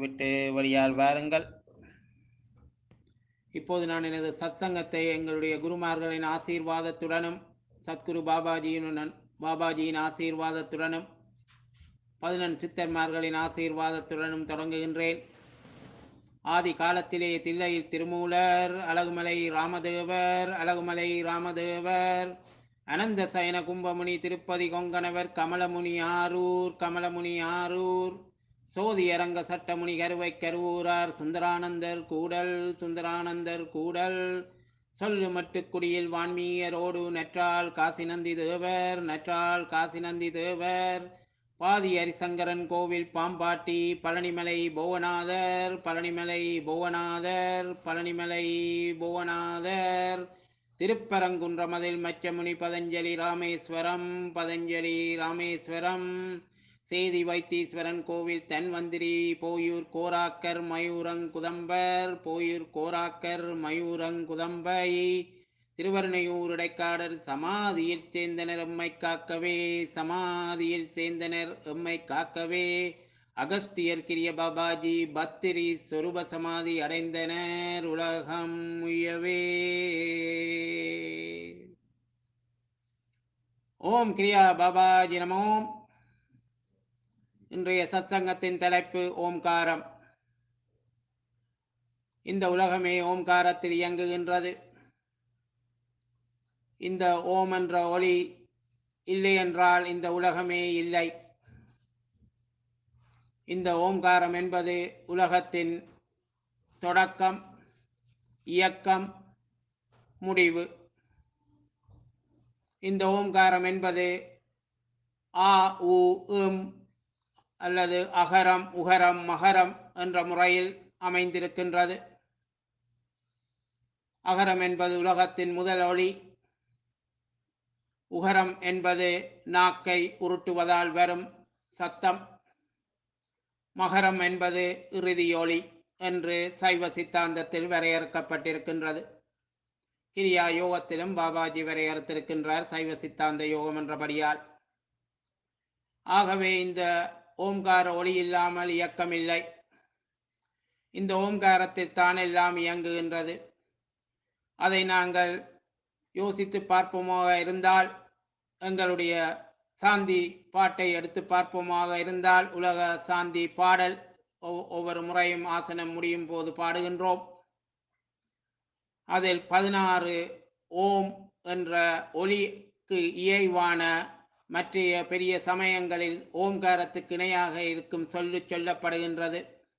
விட்டு வெளியால் வாருங்கள் இப்போது நான் எனது சத்சங்கத்தை எங்களுடைய குருமார்களின் ஆசீர்வாதத்துடனும் சத்குரு பாபாஜியினுடன் பாபாஜியின் ஆசீர்வாதத்துடனும் பதினெண் சித்தர்மார்களின் ஆசீர்வாதத்துடனும் தொடங்குகின்றேன் ஆதி காலத்திலே தில்லையில் திருமூலர் அழகுமலை ராமதேவர் அழகுமலை ராமதேவர் அனந்த சயன கும்பமுனி திருப்பதி கொங்கணவர் கமலமுனி ஆரூர் கமலமுனி ஆரூர் சோதி அரங்க சட்டமுனி கருவை கருவூரார் சுந்தரானந்தர் கூடல் சுந்தரானந்தர் கூடல் சொல்லு மட்டுக்குடியில் வான்மீயரோடு நற்றால் காசிநந்தி தேவர் நற்றால் காசிநந்தி தேவர் பாதி ஹரிசங்கரன் கோவில் பாம்பாட்டி பழனிமலை புவனாதர் பழனிமலை புவனாதர் பழனிமலை புவனாதர் திருப்பரங்குன்றமதில் மச்சமுனி பதஞ்சலி ராமேஸ்வரம் பதஞ்சலி ராமேஸ்வரம் சேதி வைத்தீஸ்வரன் கோவில் தன்வந்திரி போயூர் கோராக்கர் மயூரங்குதம்பர் போயூர் கோராக்கர் மயூரங்குதம்பை திருவருணையூர் இடைக்காடர் சமாதியில் சேர்ந்தனர் எம்மை காக்கவே சமாதியில் சேர்ந்தனர் எம்மை காக்கவே அகஸ்தியர் கிரிய பாபாஜி பத்திரி சொரூப சமாதி அடைந்தனர் உலகம் உயவே ஓம் கிரியா பாபாஜி நமோம் இன்றைய சத்சங்கத்தின் தலைப்பு ஓம்காரம் இந்த உலகமே ஓம்காரத்தில் இயங்குகின்றது இந்த ஓம் என்ற ஒளி இல்லை என்றால் இந்த உலகமே இல்லை இந்த ஓம்காரம் என்பது உலகத்தின் தொடக்கம் இயக்கம் முடிவு இந்த ஓம்காரம் என்பது ஆ உ இம் அல்லது அகரம் உகரம் மகரம் என்ற முறையில் அமைந்திருக்கின்றது அகரம் என்பது உலகத்தின் முதல் ஒளி உகரம் என்பது நாக்கை உருட்டுவதால் வரும் சத்தம் மகரம் என்பது இறுதியொளி என்று சைவ சித்தாந்தத்தில் வரையறுக்கப்பட்டிருக்கின்றது கிரியா யோகத்திலும் பாபாஜி வரையறுத்திருக்கின்றார் சைவ சித்தாந்த யோகம் என்றபடியால் ஆகவே இந்த ஓம்கார ஒளி இல்லாமல் இயக்கம் இல்லை இந்த ஓம்காரத்தில் தான் எல்லாம் இயங்குகின்றது அதை நாங்கள் யோசித்து பார்ப்போமாக இருந்தால் எங்களுடைய சாந்தி பாட்டை எடுத்து பார்ப்போமாக இருந்தால் உலக சாந்தி பாடல் ஒவ்வொரு முறையும் ஆசனம் முடியும் போது பாடுகின்றோம் அதில் பதினாறு ஓம் என்ற ஒலிக்கு இயைவான மற்றைய பெரிய சமயங்களில் ஓம்காரத்துக்கு இணையாக இருக்கும் சொல்லு சொல்லப்படுகின்றது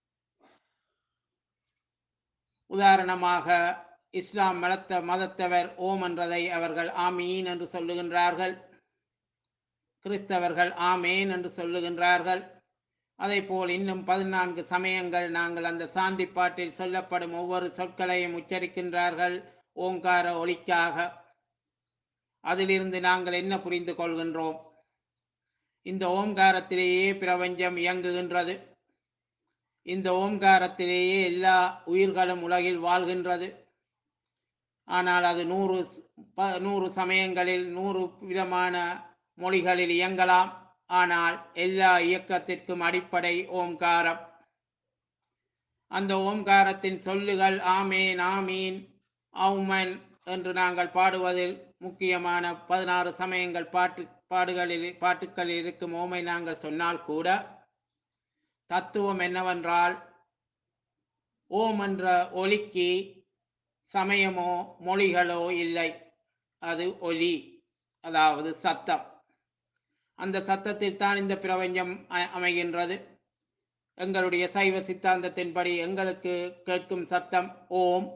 உதாரணமாக இஸ்லாம் மதத்த மதத்தவர் ஓம் என்றதை அவர்கள் ஆமீன் என்று சொல்லுகின்றார்கள் கிறிஸ்தவர்கள் ஆமேன் என்று சொல்லுகின்றார்கள் அதே போல் இன்னும் பதினான்கு சமயங்கள் நாங்கள் அந்த சாந்தி பாட்டில் சொல்லப்படும் ஒவ்வொரு சொற்களையும் உச்சரிக்கின்றார்கள் ஓங்கார ஒளிக்காக அதிலிருந்து நாங்கள் என்ன புரிந்து கொள்கின்றோம் இந்த ஓம்காரத்திலேயே பிரபஞ்சம் இயங்குகின்றது இந்த ஓம்காரத்திலேயே எல்லா உயிர்களும் உலகில் வாழ்கின்றது ஆனால் அது நூறு நூறு சமயங்களில் நூறு விதமான மொழிகளில் இயங்கலாம் ஆனால் எல்லா இயக்கத்திற்கும் அடிப்படை ஓம்காரம் அந்த ஓம்காரத்தின் சொல்லுகள் ஆமேன் ஆமீன் அவுமன் என்று நாங்கள் பாடுவதில் முக்கியமான பதினாறு சமயங்கள் பாட்டு பாடுகளில் பாட்டுக்களில் இருக்கும் ஓமை நாங்கள் சொன்னால் கூட தத்துவம் என்னவென்றால் ஓம் என்ற ஒலிக்கு சமயமோ மொழிகளோ இல்லை அது ஒலி அதாவது சத்தம் அந்த சத்தத்தில் தான் இந்த பிரபஞ்சம் அமைகின்றது எங்களுடைய சைவ சித்தாந்தத்தின்படி எங்களுக்கு கேட்கும் சத்தம் ஓம்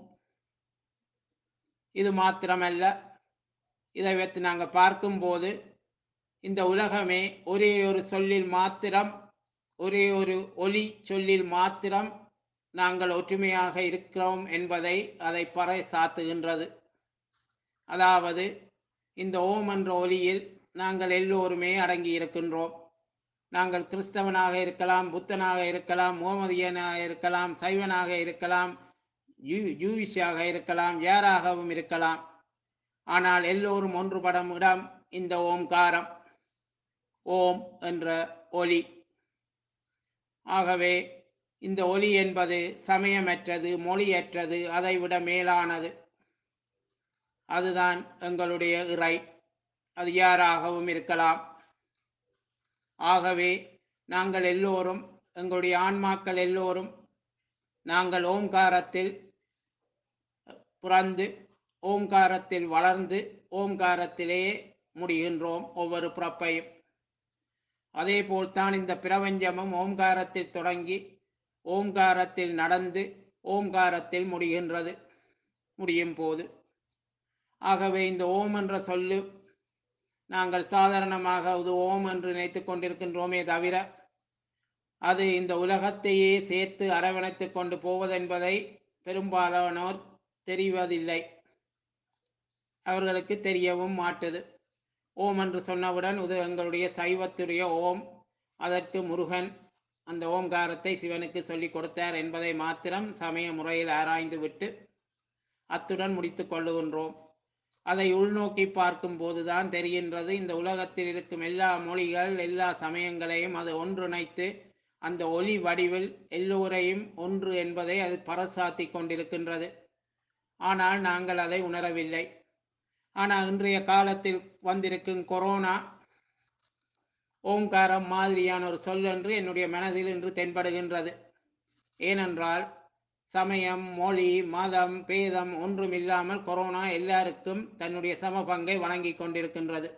இது மாத்திரமல்ல இதை வைத்து நாங்கள் பார்க்கும்போது இந்த உலகமே ஒரே ஒரு சொல்லில் மாத்திரம் ஒரே ஒரு ஒலி சொல்லில் மாத்திரம் நாங்கள் ஒற்றுமையாக இருக்கிறோம் என்பதை அதை பறை சாத்துகின்றது அதாவது இந்த ஓம் என்ற ஒலியில் நாங்கள் எல்லோருமே அடங்கி இருக்கின்றோம் நாங்கள் கிறிஸ்தவனாக இருக்கலாம் புத்தனாக இருக்கலாம் முகமதியனாக இருக்கலாம் சைவனாக இருக்கலாம் யூ யூவிஷாக இருக்கலாம் யாராகவும் இருக்கலாம் ஆனால் எல்லோரும் ஒன்றுபடும் இடம் இந்த ஓம்காரம் ஓம் என்ற ஒலி ஆகவே இந்த ஒலி என்பது சமயமற்றது மொழியற்றது அதைவிட மேலானது அதுதான் எங்களுடைய இறை அது யாராகவும் இருக்கலாம் ஆகவே நாங்கள் எல்லோரும் எங்களுடைய ஆன்மாக்கள் எல்லோரும் நாங்கள் ஓம்காரத்தில் பிறந்து ஓம்காரத்தில் வளர்ந்து ஓம்காரத்திலேயே முடிகின்றோம் ஒவ்வொரு பிறப்பையும் அதே போல்தான் இந்த பிரபஞ்சமும் ஓம்காரத்தில் தொடங்கி ஓம்காரத்தில் நடந்து ஓம்காரத்தில் முடிகின்றது முடியும் போது ஆகவே இந்த ஓம் என்ற சொல்லு நாங்கள் சாதாரணமாக இது ஓம் என்று நினைத்து கொண்டிருக்கின்றோமே தவிர அது இந்த உலகத்தையே சேர்த்து அரவணைத்து கொண்டு போவதென்பதை பெரும்பாலானோர் தெரிவதில்லை அவர்களுக்கு தெரியவும் மாட்டுது ஓம் என்று சொன்னவுடன் இது எங்களுடைய சைவத்துடைய ஓம் அதற்கு முருகன் அந்த ஓம்காரத்தை சிவனுக்கு சொல்லிக் கொடுத்தார் என்பதை மாத்திரம் சமய முறையில் ஆராய்ந்து விட்டு அத்துடன் முடித்து கொள்ளுகின்றோம் அதை உள்நோக்கி பார்க்கும் போதுதான் தெரிகின்றது இந்த உலகத்தில் இருக்கும் எல்லா மொழிகள் எல்லா சமயங்களையும் அது ஒன்றிணைத்து அந்த ஒளி வடிவில் எல்லோரையும் ஒன்று என்பதை அது பறைசாத்தி கொண்டிருக்கின்றது ஆனால் நாங்கள் அதை உணரவில்லை ஆனால் இன்றைய காலத்தில் வந்திருக்கும் கொரோனா ஓம்காரம் மாதிரியான ஒரு சொல் என்று என்னுடைய மனதில் இன்று தென்படுகின்றது ஏனென்றால் சமயம் மொழி மதம் பேதம் ஒன்றும் இல்லாமல் கொரோனா எல்லாருக்கும் தன்னுடைய சம பங்கை வழங்கி கொண்டிருக்கின்றது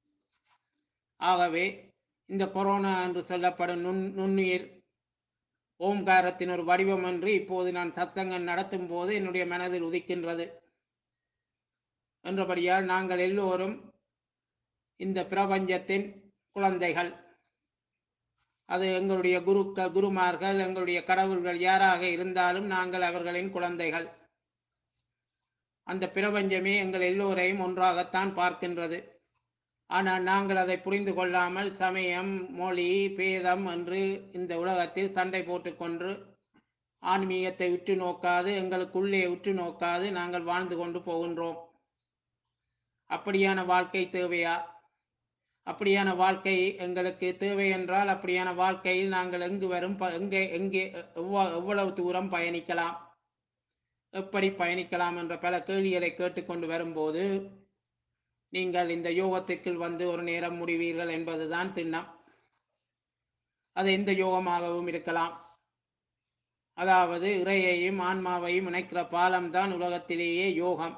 ஆகவே இந்த கொரோனா என்று சொல்லப்படும் நுண் நுண்ணுயிர் ஓம்காரத்தின் ஒரு வடிவம் என்று இப்போது நான் சத்சங்கம் நடத்தும் போது என்னுடைய மனதில் உதிக்கின்றது என்றபடியால் நாங்கள் எல்லோரும் இந்த பிரபஞ்சத்தின் குழந்தைகள் அது எங்களுடைய குருக்க குருமார்கள் எங்களுடைய கடவுள்கள் யாராக இருந்தாலும் நாங்கள் அவர்களின் குழந்தைகள் அந்த பிரபஞ்சமே எங்கள் எல்லோரையும் ஒன்றாகத்தான் பார்க்கின்றது ஆனால் நாங்கள் அதை புரிந்து கொள்ளாமல் சமயம் மொழி பேதம் என்று இந்த உலகத்தில் சண்டை போட்டுக்கொண்டு ஆன்மீகத்தை உற்று நோக்காது எங்களுக்குள்ளே உற்று நோக்காது நாங்கள் வாழ்ந்து கொண்டு போகின்றோம் அப்படியான வாழ்க்கை தேவையா அப்படியான வாழ்க்கை எங்களுக்கு தேவை என்றால் அப்படியான வாழ்க்கையில் நாங்கள் எங்கு வரும் ப- எங்கே எங்கே எவ்வ- எவ்வளவு தூரம் பயணிக்கலாம் எப்படி பயணிக்கலாம் என்ற பல கேள்விகளை கேட்டுக்கொண்டு வரும்போது நீங்கள் இந்த யோகத்திற்குள் வந்து ஒரு நேரம் முடிவீர்கள் என்பதுதான் திண்ணம் அது எந்த யோகமாகவும் இருக்கலாம் அதாவது இறையையும் ஆன்மாவையும் இணைக்கிற பாலம்தான் உலகத்திலேயே யோகம்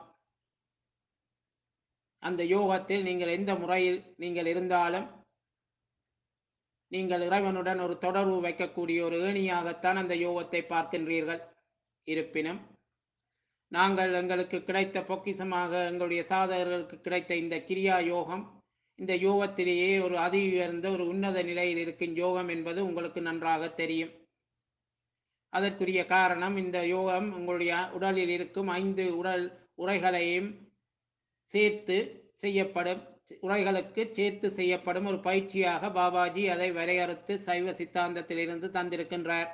அந்த யோகத்தில் நீங்கள் எந்த முறையில் நீங்கள் இருந்தாலும் நீங்கள் இறைவனுடன் ஒரு தொடர்பு வைக்கக்கூடிய ஒரு ஏணியாகத்தான் அந்த யோகத்தை பார்க்கின்றீர்கள் இருப்பினும் நாங்கள் எங்களுக்கு கிடைத்த பொக்கிஷமாக எங்களுடைய சாதகர்களுக்கு கிடைத்த இந்த கிரியா யோகம் இந்த யோகத்திலேயே ஒரு அதி உயர்ந்த ஒரு உன்னத நிலையில் இருக்கும் யோகம் என்பது உங்களுக்கு நன்றாக தெரியும் அதற்குரிய காரணம் இந்த யோகம் உங்களுடைய உடலில் இருக்கும் ஐந்து உடல் உரைகளையும் சேர்த்து செய்யப்படும் உரைகளுக்கு சேர்த்து செய்யப்படும் ஒரு பயிற்சியாக பாபாஜி அதை வரையறுத்து சைவ சித்தாந்தத்திலிருந்து தந்திருக்கின்றார்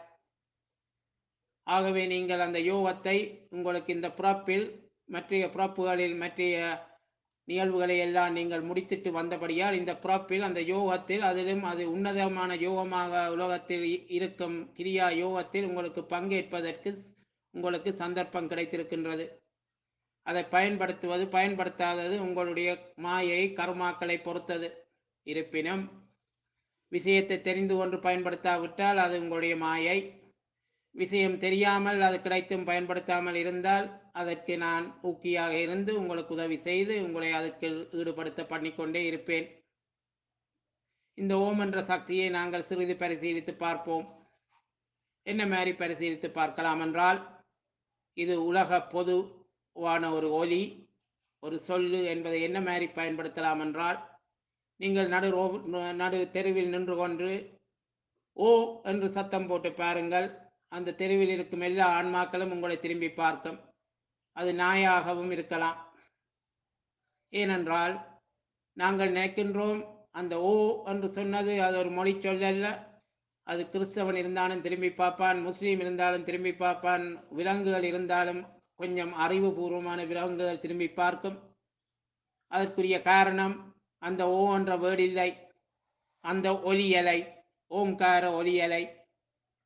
ஆகவே நீங்கள் அந்த யோகத்தை உங்களுக்கு இந்த பிறப்பில் மற்றைய பிறப்புகளில் மற்றைய நிகழ்வுகளை எல்லாம் நீங்கள் முடித்திட்டு வந்தபடியால் இந்த பிறப்பில் அந்த யோகத்தில் அதிலும் அது உன்னதமான யோகமாக உலகத்தில் இ- இருக்கும் கிரியா யோகத்தில் உங்களுக்கு பங்கேற்பதற்கு ஸ்- உங்களுக்கு சந்தர்ப்பம் கிடைத்திருக்கின்றது அதை பயன்படுத்துவது பயன்படுத்தாதது உங்களுடைய மாயை கர்மாக்களை பொறுத்தது இருப்பினும் விஷயத்தை தெரிந்து கொண்டு பயன்படுத்தாவிட்டால் அது உங்களுடைய மாயை விஷயம் தெரியாமல் அது கிடைத்தும் பயன்படுத்தாமல் இருந்தால் அதற்கு நான் ஊக்கியாக இருந்து உங்களுக்கு உதவி செய்து உங்களை அதற்கு ஈடுபடுத்த பண்ணிக்கொண்டே இருப்பேன் இந்த ஓம் என்ற சக்தியை நாங்கள் சிறிது பரிசீலித்து பார்ப்போம் என்ன மாதிரி பரிசீலித்து பார்க்கலாம் என்றால் இது உலக பொதுவான ஒரு ஒலி ஒரு சொல்லு என்பதை என்ன மாதிரி பயன்படுத்தலாம் என்றால் நீங்கள் நடு ரோ நடு தெருவில் நின்று கொண்டு ஓ என்று சத்தம் போட்டு பாருங்கள் அந்த தெருவில் இருக்கும் எல்லா ஆன்மாக்களும் உங்களை திரும்பி பார்க்கும் அது நாயாகவும் இருக்கலாம் ஏனென்றால் நாங்கள் நினைக்கின்றோம் அந்த ஓ என்று சொன்னது அது ஒரு மொழி சொல்லல்ல அது கிறிஸ்தவன் இருந்தாலும் திரும்பி பார்ப்பான் முஸ்லீம் இருந்தாலும் திரும்பி பார்ப்பான் விலங்குகள் இருந்தாலும் கொஞ்சம் அறிவுபூர்வமான விலங்குகள் திரும்பி பார்க்கும் அதற்குரிய காரணம் அந்த ஓ என்ற வேர்டு இல்லை அந்த ஒலியலை ஓம்கார ஒலியலை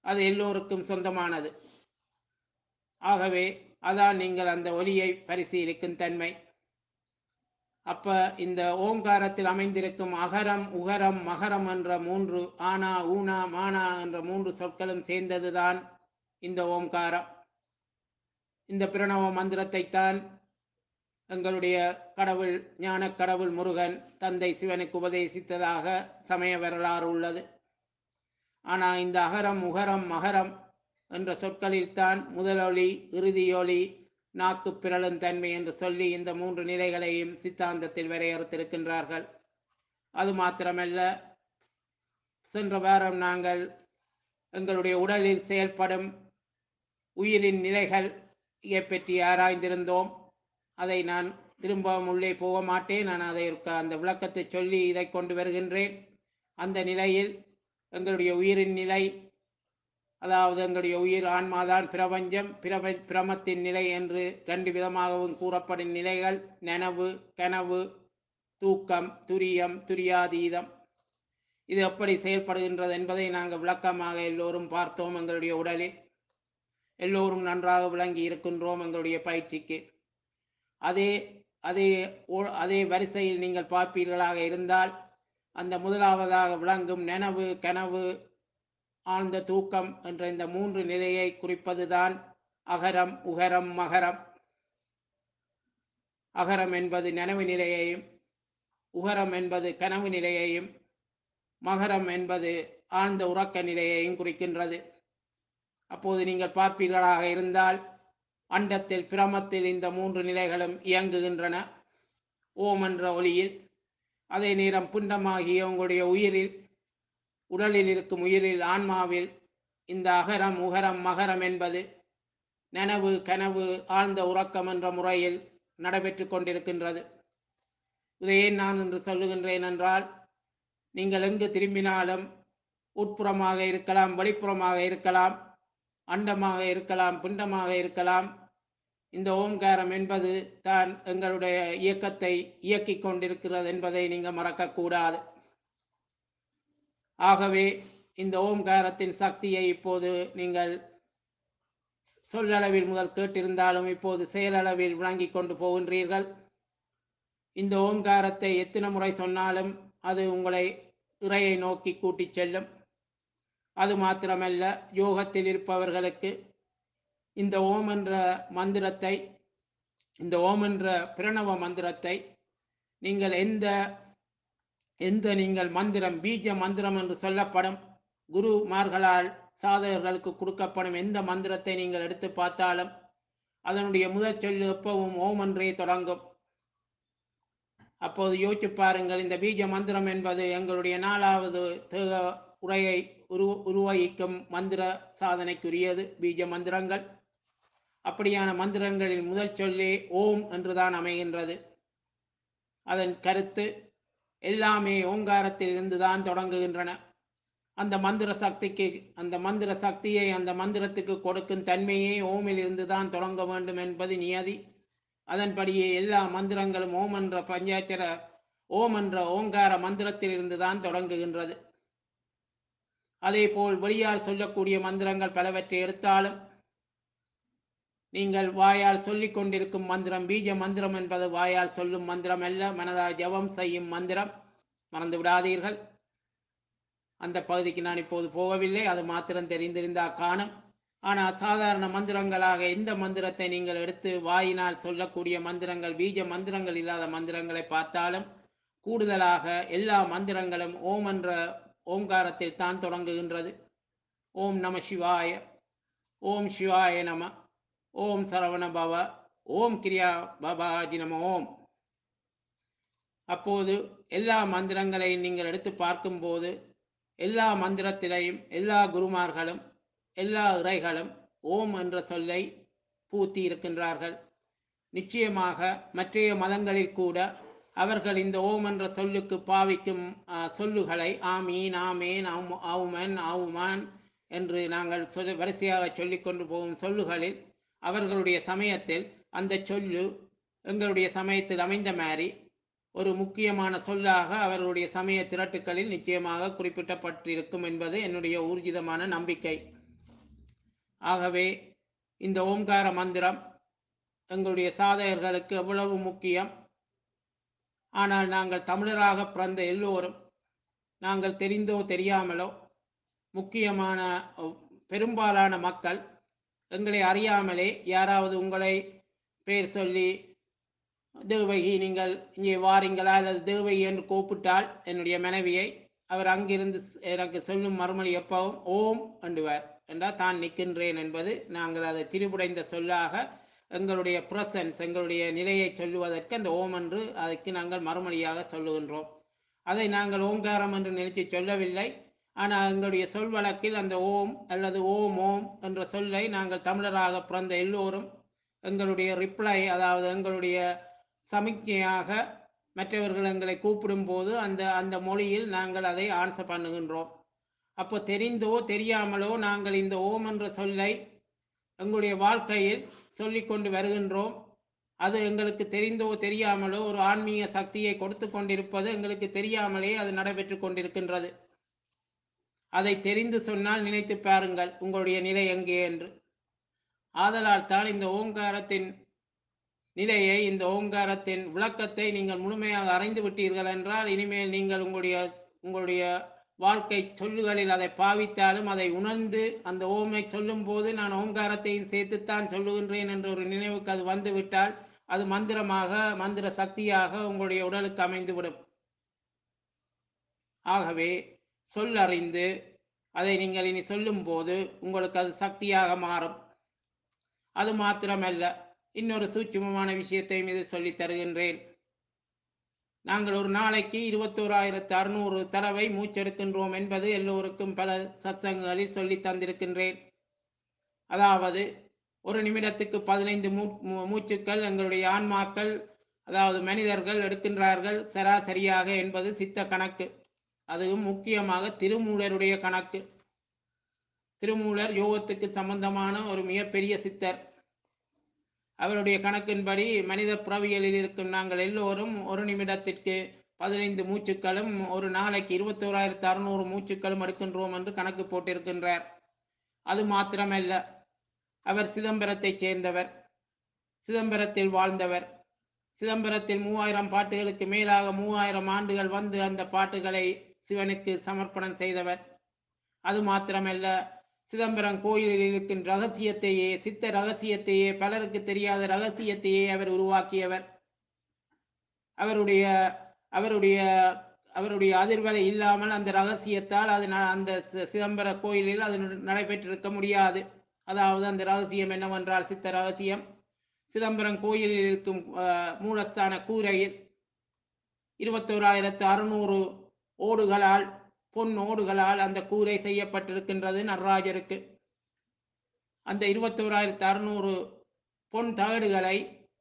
அது எல்லோருக்கும் சொந்தமானது ஆகவே அதான் நீங்கள் அந்த ஒலியை பரிசீலிக்கும் தன்மை அப்ப இந்த ஓங்காரத்தில் அமைந்திருக்கும் அகரம் உகரம் மகரம் என்ற மூன்று ஆனா ஊனா மானா என்ற மூன்று சொற்களும் சேர்ந்ததுதான் இந்த ஓம்காரம் இந்த பிரணவ மந்திரத்தை தான் எங்களுடைய கடவுள் ஞான கடவுள் முருகன் தந்தை சிவனுக்கு உபதேசித்ததாக சமய வரலாறு உள்ளது ஆனால் இந்த அகரம் உகரம் மகரம் என்ற சொற்களில்தான் முதலொளி இறுதியொலி நாக்கு பிறழும் தன்மை என்று சொல்லி இந்த மூன்று நிலைகளையும் சித்தாந்தத்தில் வரையறுத்திருக்கின்றார்கள் அது மாத்திரமல்ல சென்ற வாரம் நாங்கள் எங்களுடைய உடலில் செயல்படும் உயிரின் நிலைகள் பற்றி ஆராய்ந்திருந்தோம் அதை நான் திரும்பவும் உள்ளே போக மாட்டேன் நான் அதை அந்த விளக்கத்தை சொல்லி இதை கொண்டு வருகின்றேன் அந்த நிலையில் எங்களுடைய உயிரின் நிலை அதாவது எங்களுடைய உயிர் ஆன்மாதான் பிரபஞ்சம் பிரப பிரமத்தின் நிலை என்று ரெண்டு விதமாகவும் கூறப்படும் நிலைகள் நனவு கனவு தூக்கம் துரியம் துரியாதீதம் இது எப்படி செயல்படுகின்றது என்பதை நாங்கள் விளக்கமாக எல்லோரும் பார்த்தோம் எங்களுடைய உடலில் எல்லோரும் நன்றாக விளங்கி இருக்கின்றோம் எங்களுடைய பயிற்சிக்கு அதே அதே அதே வரிசையில் நீங்கள் பார்ப்பீர்களாக இருந்தால் அந்த முதலாவதாக விளங்கும் நனவு கனவு ஆழ்ந்த தூக்கம் என்ற இந்த மூன்று நிலையை குறிப்பதுதான் அகரம் உகரம் மகரம் அகரம் என்பது நனவு நிலையையும் உகரம் என்பது கனவு நிலையையும் மகரம் என்பது ஆழ்ந்த உறக்க நிலையையும் குறிக்கின்றது அப்போது நீங்கள் பார்ப்பீர்களாக இருந்தால் அண்டத்தில் பிரமத்தில் இந்த மூன்று நிலைகளும் இயங்குகின்றன ஓம் என்ற ஒளியில் அதே நேரம் புண்டமாகிய உங்களுடைய உயிரில் உடலில் இருக்கும் உயிரில் ஆன்மாவில் இந்த அகரம் உகரம் மகரம் என்பது நனவு கனவு ஆழ்ந்த உறக்கம் என்ற முறையில் நடைபெற்று கொண்டிருக்கின்றது இதை ஏன் நான் என்று சொல்லுகின்றேன் என்றால் நீங்கள் எங்கு திரும்பினாலும் உட்புறமாக இருக்கலாம் வெளிப்புறமாக இருக்கலாம் அண்டமாக இருக்கலாம் பிண்டமாக இருக்கலாம் இந்த ஓம்காரம் என்பது தான் எங்களுடைய இயக்கத்தை இயக்கிக் கொண்டிருக்கிறது என்பதை நீங்கள் மறக்கக்கூடாது ஆகவே இந்த ஓம்காரத்தின் சக்தியை இப்போது நீங்கள் சொல்லளவில் முதல் கேட்டிருந்தாலும் இப்போது செயலளவில் விளங்கிக் கொண்டு போகின்றீர்கள் இந்த ஓம்காரத்தை எத்தனை முறை சொன்னாலும் அது உங்களை இறையை நோக்கி கூட்டிச் செல்லும் அது மாத்திரமல்ல யோகத்தில் இருப்பவர்களுக்கு இந்த ஓம் என்ற மந்திரத்தை இந்த ஓம் என்ற பிரணவ மந்திரத்தை நீங்கள் எந்த எந்த நீங்கள் மந்திரம் பீஜ மந்திரம் என்று சொல்லப்படும் குருமார்களால் சாதகர்களுக்கு கொடுக்கப்படும் எந்த மந்திரத்தை நீங்கள் எடுத்து பார்த்தாலும் அதனுடைய முதல் சொல்லு எப்பவும் ஓம் என்றே தொடங்கும் அப்போது யோசிச்சு பாருங்கள் இந்த பீஜ மந்திரம் என்பது எங்களுடைய நாலாவது தேக உரையை உரு உருவகிக்கும் மந்திர சாதனைக்குரியது பீஜ மந்திரங்கள் அப்படியான மந்திரங்களின் முதல் சொல்லே ஓம் என்றுதான் அமைகின்றது அதன் கருத்து எல்லாமே ஓங்காரத்தில் இருந்துதான் தொடங்குகின்றன அந்த மந்திர சக்திக்கு அந்த மந்திர சக்தியை அந்த மந்திரத்துக்கு கொடுக்கும் தன்மையே ஓமில் இருந்துதான் தொடங்க வேண்டும் என்பது நியதி அதன்படியே எல்லா மந்திரங்களும் ஓம் என்ற பஞ்சாட்சர ஓம் என்ற ஓங்கார மந்திரத்தில் இருந்துதான் தொடங்குகின்றது அதே போல் வெளியால் சொல்லக்கூடிய மந்திரங்கள் பலவற்றை எடுத்தாலும் நீங்கள் வாயால் சொல்லிக் கொண்டிருக்கும் மந்திரம் பீஜ மந்திரம் என்பது வாயால் சொல்லும் மந்திரம் அல்ல மனதால் ஜபம் செய்யும் மந்திரம் மறந்து விடாதீர்கள் அந்த பகுதிக்கு நான் இப்போது போகவில்லை அது மாத்திரம் தெரிந்திருந்தா காணும் ஆனால் சாதாரண மந்திரங்களாக எந்த மந்திரத்தை நீங்கள் எடுத்து வாயினால் சொல்லக்கூடிய மந்திரங்கள் பீஜ மந்திரங்கள் இல்லாத மந்திரங்களை பார்த்தாலும் கூடுதலாக எல்லா மந்திரங்களும் ஓம் என்ற ஓம்காரத்தில் தான் தொடங்குகின்றது ஓம் நம சிவாய ஓம் சிவாய நம ஓம் சரவண பவ ஓம் கிரியா பபாஜி நம ஓம் அப்போது எல்லா மந்திரங்களையும் நீங்கள் எடுத்து பார்க்கும்போது எல்லா மந்திரத்திலையும் எல்லா குருமார்களும் எல்லா இறைகளும் ஓம் என்ற சொல்லை பூத்தி இருக்கின்றார்கள் நிச்சயமாக மற்றைய மதங்களில் கூட அவர்கள் இந்த ஓம் என்ற சொல்லுக்கு பாவிக்கும் சொல்லுகளை ஆமீன் ஆமேன் ஆவுமன் ஆவுமான் என்று நாங்கள் சொல் வரிசையாக சொல்லிக்கொண்டு போகும் சொல்லுகளில் அவர்களுடைய சமயத்தில் அந்த சொல்லு எங்களுடைய சமயத்தில் அமைந்த மாதிரி ஒரு முக்கியமான சொல்லாக அவர்களுடைய சமய திரட்டுக்களில் நிச்சயமாக குறிப்பிட்டப்பட்டிருக்கும் என்பது என்னுடைய ஊர்ஜிதமான நம்பிக்கை ஆகவே இந்த ஓம்கார மந்திரம் எங்களுடைய சாதகர்களுக்கு எவ்வளவு முக்கியம் ஆனால் நாங்கள் தமிழராக பிறந்த எல்லோரும் நாங்கள் தெரிந்தோ தெரியாமலோ முக்கியமான அஹ், பெரும்பாலான மக்கள் எங்களை அறியாமலே யாராவது உங்களை பேர் சொல்லி தேவகி நீங்கள் இங்கே வாரீங்களா அல்லது தேவகி என்று கூப்பிட்டால் என்னுடைய மனைவியை அவர் அங்கிருந்து ஸ்- எனக்கு சொல்லும் மறுமொழி எப்பவும் ஓம் என்றுவார் என்றால் தான் நிற்கின்றேன் என்பது நாங்கள் அதை திரிபுடைந்த சொல்லாக எங்களுடைய பிரசன்ஸ் எங்களுடைய நிலையை சொல்லுவதற்கு அந்த ஓம் என்று அதற்கு நாங்கள் மறுமொழியாக சொல்லுகின்றோம் அதை நாங்கள் ஓங்காரம் என்று நினைத்து சொல்லவில்லை ஆனால் எங்களுடைய சொல் வழக்கில் அந்த ஓம் அல்லது ஓம் ஓம் என்ற சொல்லை நாங்கள் தமிழராக பிறந்த எல்லோரும் எங்களுடைய ரிப்ளை அதாவது எங்களுடைய சமிக்ஞையாக மற்றவர்கள் எங்களை கூப்பிடும்போது அந்த அந்த மொழியில் நாங்கள் அதை ஆன்சர் பண்ணுகின்றோம் அப்போ தெரிந்தோ தெரியாமலோ நாங்கள் இந்த ஓம் என்ற சொல்லை எங்களுடைய வாழ்க்கையில் சொல்லிக்கொண்டு வருகின்றோம் அது எங்களுக்கு தெரிந்தோ தெரியாமலோ ஒரு ஆன்மீக சக்தியை கொடுத்து கொண்டிருப்பது எங்களுக்கு தெரியாமலே அது நடைபெற்று கொண்டிருக்கின்றது அதை தெரிந்து சொன்னால் நினைத்து பாருங்கள் உங்களுடைய நிலை எங்கே என்று ஆதலால் தான் இந்த ஓங்காரத்தின் நிலையை இந்த ஓங்காரத்தின் விளக்கத்தை நீங்கள் முழுமையாக அறிந்து விட்டீர்கள் என்றால் இனிமேல் நீங்கள் உங்களுடைய உங்களுடைய வாழ்க்கை சொல்லுகளில் அதை பாவித்தாலும் அதை உணர்ந்து அந்த ஓமை சொல்லும் போது நான் ஓங்காரத்தையும் சேர்த்துத்தான் சொல்லுகின்றேன் என்ற ஒரு நினைவுக்கு அது வந்துவிட்டால் அது மந்திரமாக மந்திர சக்தியாக உங்களுடைய உடலுக்கு அமைந்துவிடும் ஆகவே சொல்லறிந்து அதை நீங்கள் இனி சொல்லும்போது உங்களுக்கு அது சக்தியாக மாறும் அது மாத்திரமல்ல இன்னொரு சூட்சுமமான விஷயத்தையும் இது சொல்லித் தருகின்றேன் நாங்கள் ஒரு நாளைக்கு இருபத்தோராயிரத்து அறுநூறு தடவை மூச்செடுக்கின்றோம் என்பது எல்லோருக்கும் பல சத்சங்கங்களில் சொல்லி தந்திருக்கின்றேன் அதாவது ஒரு நிமிடத்துக்கு பதினைந்து மூ மூ- மூச்சுக்கள் எங்களுடைய ஆன்மாக்கள் அதாவது மனிதர்கள் எடுக்கின்றார்கள் சராசரியாக என்பது சித்த கணக்கு அதுவும் முக்கியமாக திருமூலருடைய கணக்கு திருமூலர் யோகத்துக்கு சம்பந்தமான ஒரு மிகப்பெரிய சித்தர் அவருடைய கணக்கின்படி மனித பிறவியலில் இருக்கும் நாங்கள் எல்லோரும் ஒரு நிமிடத்திற்கு பதினைந்து மூச்சுக்களும் ஒரு நாளைக்கு இருபத்தோராயிரத்து அறுநூறு மூச்சுக்களும் எடுக்கின்றோம் என்று கணக்கு போட்டிருக்கின்றார் அது மாத்திரமல்ல அவர் சிதம்பரத்தைச் சேர்ந்தவர் சிதம்பரத்தில் வாழ்ந்தவர் சிதம்பரத்தில் மூவாயிரம் பாட்டுகளுக்கு மேலாக மூவாயிரம் ஆண்டுகள் வந்து அந்த பாட்டுகளை சிவனுக்கு சமர்ப்பணம் செய்தவர் அது மாத்திரமல்ல சிதம்பரம் கோயிலில் இருக்கும் ரகசியத்தையே சித்த ரகசியத்தையே பலருக்கு தெரியாத ரகசியத்தையே அவர் உருவாக்கியவர் அவருடைய அவருடைய அவருடைய அதிர்வலை இல்லாமல் அந்த ரகசியத்தால் அது ந- அந்த சி- சிதம்பர கோயிலில் அது நடைபெற்றிருக்க முடியாது அதாவது அந்த ரகசியம் என்னவென்றால் சித்த ரகசியம் சிதம்பரம் கோயிலில் இருக்கும் அஹ், மூலஸ்தான கூரையில் இருபத்தோராயிரத்து அறுநூறு ஓடுகளால் பொன் ஓடுகளால் அந்த கூரை செய்யப்பட்டிருக்கின்றது நடராஜருக்கு அந்த இருபத்தோராயிரத்து அறுநூறு பொன் தகடுகளை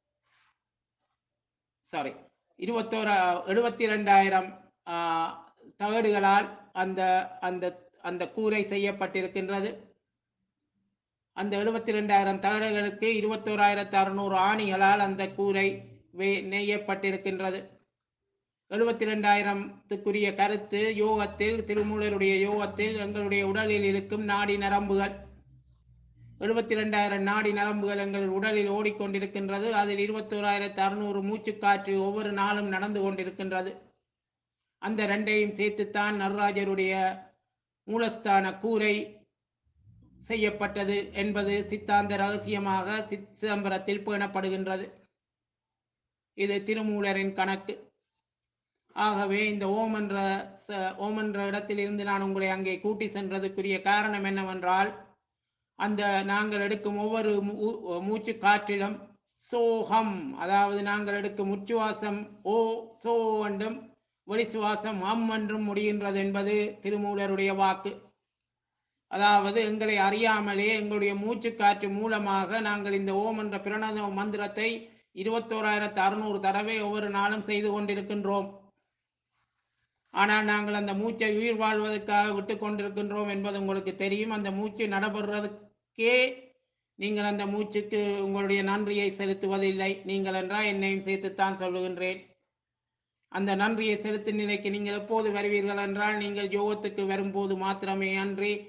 சாரி இருபத்தோரா எழுபத்தி ரெண்டாயிரம் தகடுகளால் அந்த அந்த அந்த கூரை செய்யப்பட்டிருக்கின்றது அந்த எழுபத்தி ரெண்டாயிரம் தகடுகளுக்கு இருபத்தோராயிரத்து அறுநூறு ஆணிகளால் அந்த கூரை வே- நெய்யப்பட்டிருக்கின்றது எழுபத்தி ரெண்டாயிரத்துக்குரிய கருத்து யோகத்தில் திருமூலருடைய யோகத்தில் எங்களுடைய உடலில் இருக்கும் நாடி நரம்புகள் எழுபத்தி ரெண்டாயிரம் நாடி நரம்புகள் எங்கள் உடலில் ஓடிக்கொண்டிருக்கின்றது அதில் இருபத்தோராயிரத்து அறுநூறு மூச்சுக்காற்று ஒவ்வொரு நாளும் நடந்து கொண்டிருக்கின்றது அந்த ரெண்டையும் சேர்த்துத்தான் நடராஜருடைய மூலஸ்தான கூரை செய்யப்பட்டது என்பது சித்தாந்த ரகசியமாக சித் சிதம்பரத்தில் பேணப்படுகின்றது இது திருமூலரின் கணக்கு ஆகவே இந்த ஓம் என்ற ச- ஓம் என்ற இடத்திலிருந்து நான் உங்களை அங்கே கூட்டி சென்றதுக்குரிய காரணம் என்னவென்றால் அந்த நாங்கள் எடுக்கும் ஒவ்வொரு மூ- மூச்சு காற்றிலும் சோகம் அதாவது நாங்கள் எடுக்கும் உச்சுவாசம் ஓ சோ என்றும் வெளிசுவாசம் அம் என்றும் முடிகின்றது என்பது திருமூலருடைய வாக்கு அதாவது எங்களை அறியாமலே எங்களுடைய மூச்சுக்காற்று மூலமாக நாங்கள் இந்த ஓம் என்ற பிரணத மந்திரத்தை இருபத்தோராயிரத்து அறுநூறு தடவை ஒவ்வொரு நாளும் செய்து கொண்டிருக்கின்றோம் ஆனால் நாங்கள் அந்த மூச்சை உயிர் வாழ்வதற்காக விட்டு கொண்டிருக்கின்றோம் என்பது உங்களுக்கு தெரியும் அந்த மூச்சு நடைபெறுவதற்கே நீங்கள் அந்த மூச்சுக்கு உங்களுடைய நன்றியை செலுத்துவதில்லை நீங்கள் என்றால் என்னையும் சேர்த்துத்தான் சொல்லுகின்றேன் அந்த நன்றியை செலுத்தும் நிலைக்கு நீங்கள் எப்போது வருவீர்கள் என்றால் நீங்கள் யோகத்துக்கு வரும்போது மாத்திரமே அன்றி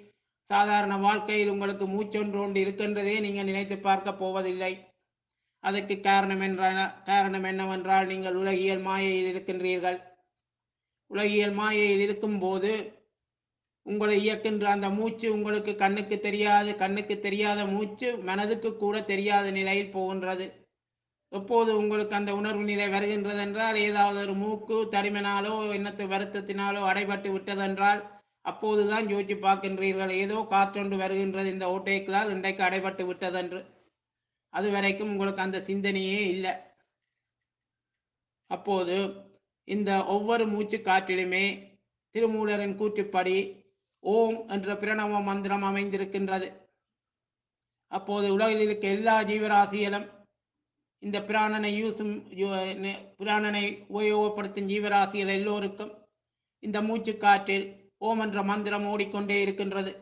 சாதாரண வாழ்க்கையில் உங்களுக்கு மூச்சொன்று ஒன்று இருக்கின்றதே நீங்கள் நினைத்து பார்க்க போவதில்லை அதற்கு காரணம் என்ற காரணம் என்னவென்றால் நீங்கள் உலகியல் மாயையில் இருக்கின்றீர்கள் உலகியல் மாயையில் இருக்கும்போது உங்களை இயக்கின்ற அந்த மூச்சு உங்களுக்கு கண்ணுக்கு தெரியாது கண்ணுக்கு தெரியாத மூச்சு மனதுக்கு கூட தெரியாத நிலையில் போகின்றது எப்போது உங்களுக்கு அந்த உணர்வு நிலை வருகின்றது என்றால் ஏதாவது ஒரு மூக்கு தடிமனாலோ எண்ணத்து வருத்தத்தினாலோ அடைபட்டு விட்டதென்றால் அப்போதுதான் யோசிச்சு பார்க்கின்றீர்கள் ஏதோ காற்றொன்று வருகின்றது இந்த ஓட்டைக்களால் இன்றைக்கு அடைபட்டு விட்டதென்று அது வரைக்கும் உங்களுக்கு அந்த சிந்தனையே இல்லை அப்போது இந்த ஒவ்வொரு மூச்சு காற்றிலுமே திருமூலரின் கூற்றுப்படி ஓம் என்ற பிரணவ மந்திரம் அமைந்திருக்கின்றது அப்போது உலகில் இருக்க எல்லா ஜீவராசிகளும் இந்த பிராணனை யூசும் யு- நெ- பிராணனை உபயோகப்படுத்தும் ஜீவராசிகள் எல்லோருக்கும் இந்த மூச்சு காற்றில் ஓம் என்ற மந்திரம் ஓடிக்கொண்டே இருக்கின்றது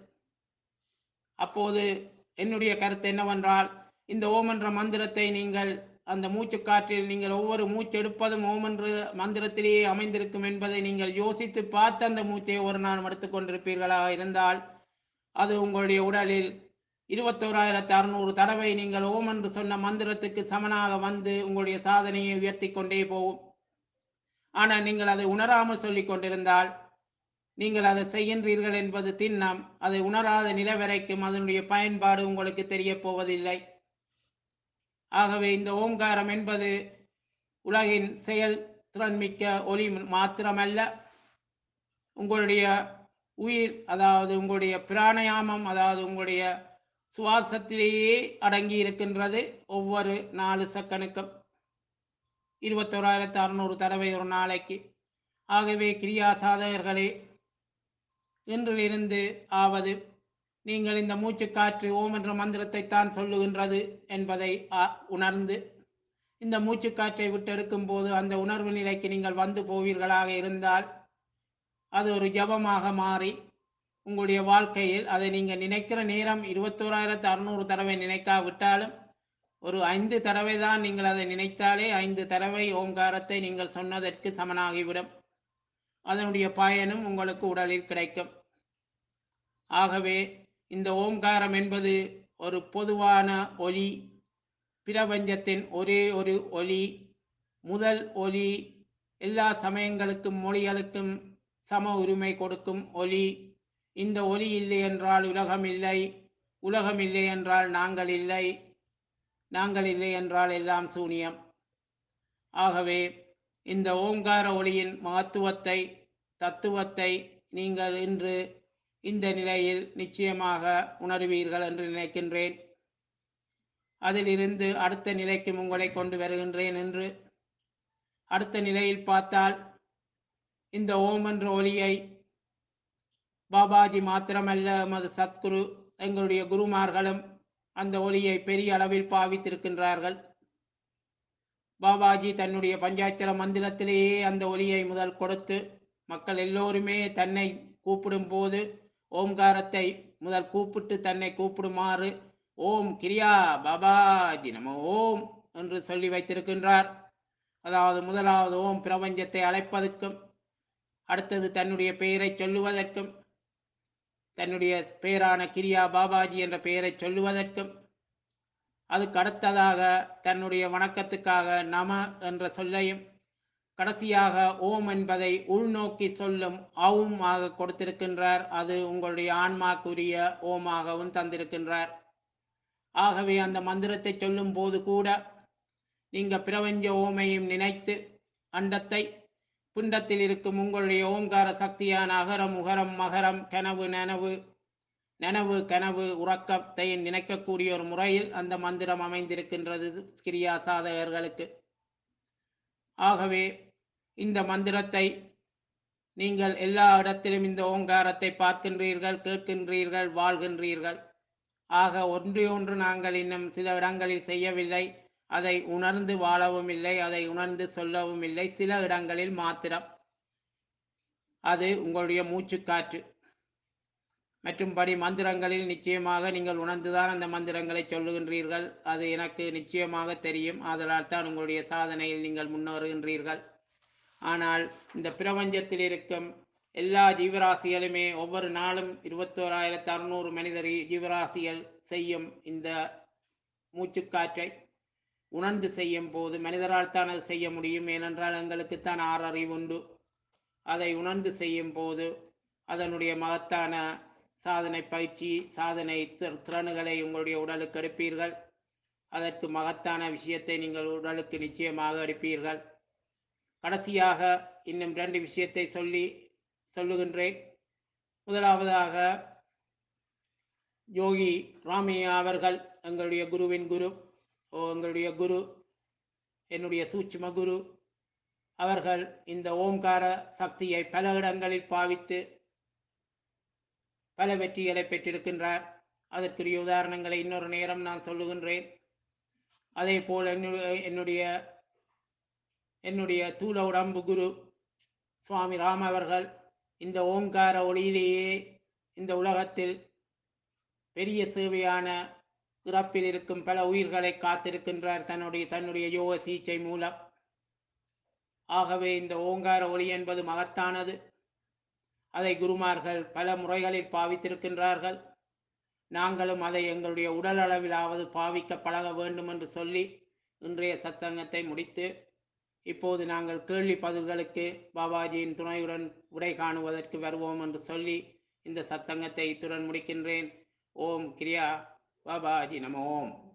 அப்போது என்னுடைய கருத்து என்னவென்றால் இந்த ஓம் என்ற மந்திரத்தை நீங்கள் அந்த மூச்சு காற்றில் நீங்கள் ஒவ்வொரு மூச்சு எடுப்பதும் ஓம் என்ற மந்திரத்திலேயே அமைந்திருக்கும் என்பதை நீங்கள் யோசித்து பார்த்து அந்த மூச்சை ஒரு நாள் எடுத்துக்கொண்டிருப்பீர்களாக இருந்தால் அது உங்களுடைய உடலில் இருபத்தோராயிரத்து அறுநூறு தடவை நீங்கள் ஓம் என்று சொன்ன மந்திரத்துக்கு சமனாக வந்து உங்களுடைய சாதனையை உயர்த்தி கொண்டே போகும் ஆனால் நீங்கள் அதை உணராமல் சொல்லிக் கொண்டிருந்தால் நீங்கள் அதை செய்கின்றீர்கள் என்பது திண்ணம் அதை உணராத நிலை வரைக்கும் அதனுடைய பயன்பாடு உங்களுக்கு தெரிய போவதில்லை ஆகவே இந்த ஓம்காரம் என்பது உலகின் செயல் திறன்மிக்க ஒளி மாத்திரமல்ல உங்களுடைய உயிர் அதாவது உங்களுடைய பிராணயாமம் அதாவது உங்களுடைய சுவாசத்திலேயே அடங்கி இருக்கின்றது ஒவ்வொரு நாலு செகனுக்கும் இருபத்தோராயிரத்து அறுநூறு தடவை ஒரு நாளைக்கு ஆகவே கிரியா சாதகர்களே இன்றிலிருந்து ஆவது நீங்கள் இந்த மூச்சு காற்று ஓம் என்ற மந்திரத்தை தான் சொல்லுகின்றது என்பதை ஆ- உணர்ந்து இந்த மூச்சு காற்றை விட்டெடுக்கும் போது அந்த உணர்வு நிலைக்கு நீங்கள் வந்து போவீர்களாக இருந்தால் அது ஒரு ஜபமாக மாறி உங்களுடைய வாழ்க்கையில் அதை நீங்கள் நினைக்கிற நேரம் இருபத்தோராயிரத்து அறுநூறு தடவை நினைக்காவிட்டாலும் ஒரு ஐந்து தடவை தான் நீங்கள் அதை நினைத்தாலே ஐந்து தடவை ஓம்காரத்தை நீங்கள் சொன்னதற்கு சமனாகிவிடும் அதனுடைய பயனும் உங்களுக்கு உடலில் கிடைக்கும் ஆகவே இந்த ஓம்காரம் என்பது ஒரு பொதுவான ஒலி பிரபஞ்சத்தின் ஒரே ஒரு ஒலி முதல் ஒலி எல்லா சமயங்களுக்கும் மொழிகளுக்கும் சம உரிமை கொடுக்கும் ஒலி இந்த ஒலி இல்லை என்றால் உலகம் இல்லை உலகம் இல்லை என்றால் நாங்கள் இல்லை நாங்கள் இல்லை என்றால் எல்லாம் சூனியம் ஆகவே இந்த ஓங்கார ஒளியின் மகத்துவத்தை தத்துவத்தை நீங்கள் இன்று இந்த நிலையில் நிச்சயமாக உணர்வீர்கள் என்று நினைக்கின்றேன் அதிலிருந்து அடுத்த நிலைக்கும் உங்களை கொண்டு வருகின்றேன் என்று அடுத்த நிலையில் பார்த்தால் இந்த ஓம் என்ற ஒளியை பாபாஜி மாத்திரமல்ல எமது சத்குரு எங்களுடைய குருமார்களும் அந்த ஒளியை பெரிய அளவில் பாவித்திருக்கின்றார்கள் பாபாஜி தன்னுடைய பஞ்சாட்சர மந்திரத்திலேயே அந்த ஒளியை முதல் கொடுத்து மக்கள் எல்லோருமே தன்னை கூப்பிடும் போது ஓம்காரத்தை முதல் கூப்பிட்டு தன்னை கூப்பிடுமாறு ஓம் கிரியா பாபாஜி நம ஓம் என்று சொல்லி வைத்திருக்கின்றார் அதாவது முதலாவது ஓம் பிரபஞ்சத்தை அழைப்பதற்கும் அடுத்தது தன்னுடைய பெயரை சொல்லுவதற்கும் தன்னுடைய பெயரான கிரியா பாபாஜி என்ற பெயரை சொல்லுவதற்கும் அதுக்கு அடுத்ததாக தன்னுடைய வணக்கத்துக்காக நம என்ற சொல்லையும் கடைசியாக ஓம் என்பதை உள்நோக்கி சொல்லும் அவும் ஆக கொடுத்திருக்கின்றார் அது உங்களுடைய ஆன்மாக்குரிய ஓமாகவும் தந்திருக்கின்றார் ஆகவே அந்த மந்திரத்தை சொல்லும் போது கூட நீங்க பிரபஞ்ச ஓமையும் நினைத்து அண்டத்தை பிண்டத்தில் இருக்கும் உங்களுடைய ஓங்கார சக்தியான அகரம் உகரம் மகரம் கனவு நனவு நனவு கனவு உறக்கத்தை நினைக்கக்கூடிய ஒரு முறையில் அந்த மந்திரம் அமைந்திருக்கின்றது கிரியா சாதகர்களுக்கு ஆகவே இந்த மந்திரத்தை நீங்கள் எல்லா இடத்திலும் இந்த ஓங்காரத்தை பார்க்கின்றீர்கள் கேட்கின்றீர்கள் வாழ்கின்றீர்கள் ஆக ஒன்று ஒன்று நாங்கள் இன்னும் சில இடங்களில் செய்யவில்லை அதை உணர்ந்து வாழவும் இல்லை அதை உணர்ந்து சொல்லவும் இல்லை சில இடங்களில் மாத்திரம் அது உங்களுடைய மூச்சுக்காற்று மற்றும்படி மந்திரங்களில் நிச்சயமாக நீங்கள் உணர்ந்துதான் அந்த மந்திரங்களை சொல்லுகின்றீர்கள் அது எனக்கு நிச்சயமாக தெரியும் ஆதலால் தான் உங்களுடைய சாதனையில் நீங்கள் முன்னேறுகின்றீர்கள் ஆனால் இந்த பிரபஞ்சத்தில் இருக்கும் எல்லா ஜீவராசிகளுமே ஒவ்வொரு நாளும் இருபத்தோராயிரத்து அறுநூறு மனிதர் ஜீவராசிகள் செய்யும் இந்த மூச்சுக்காற்றை உணர்ந்து செய்யும் போது மனிதரால் தான் அது செய்ய முடியும் ஏனென்றால் எங்களுக்குத்தான் ஆறறிவு உண்டு அதை உணர்ந்து செய்யும் போது அதனுடைய மகத்தான சாதனை பயிற்சி சாதனை திற- திறனுகளை உங்களுடைய உடலுக்கு எடுப்பீர்கள் அதற்கு மகத்தான விஷயத்தை நீங்கள் உடலுக்கு நிச்சயமாக எடுப்பீர்கள் கடைசியாக இன்னும் ரெண்டு விஷயத்தை சொல்லி சொல்லுகின்றேன் முதலாவதாக யோகி ராமையா அவர்கள் எங்களுடைய குருவின் குரு ஓ எங்களுடைய குரு என்னுடைய சூட்சும குரு அவர்கள் இந்த ஓம்கார சக்தியை பல இடங்களில் பாவித்து பல வெற்றிகளை பெற்றிருக்கின்றார் அதற்குரிய உதாரணங்களை இன்னொரு நேரம் நான் சொல்லுகின்றேன் அதே போல் என்னுடைய என்னுடைய என்னுடைய தூள உடம்பு குரு சுவாமி ராம் அவர்கள் இந்த ஓங்கார ஒளியிலேயே இந்த உலகத்தில் பெரிய சேவையான இறப்பில் இருக்கும் பல உயிர்களை காத்திருக்கின்றார் தன்னுடைய தன்னுடைய யோக சிகிச்சை மூலம் ஆகவே இந்த ஓங்கார ஒளி என்பது மகத்தானது அதை குருமார்கள் பல முறைகளில் பாவித்திருக்கின்றார்கள் நாங்களும் அதை எங்களுடைய உடல் அளவிலாவது பாவிக்க பழக வேண்டும் என்று சொல்லி இன்றைய சத்சங்கத்தை முடித்து இப்போது நாங்கள் கேள்வி பதில்களுக்கு பாபாஜியின் துணையுடன் விடை காணுவதற்கு வருவோம் என்று சொல்லி இந்த சத்சங்கத்தை இத்துடன் முடிக்கின்றேன் ஓம் கிரியா பாபாஜி நம ஓம்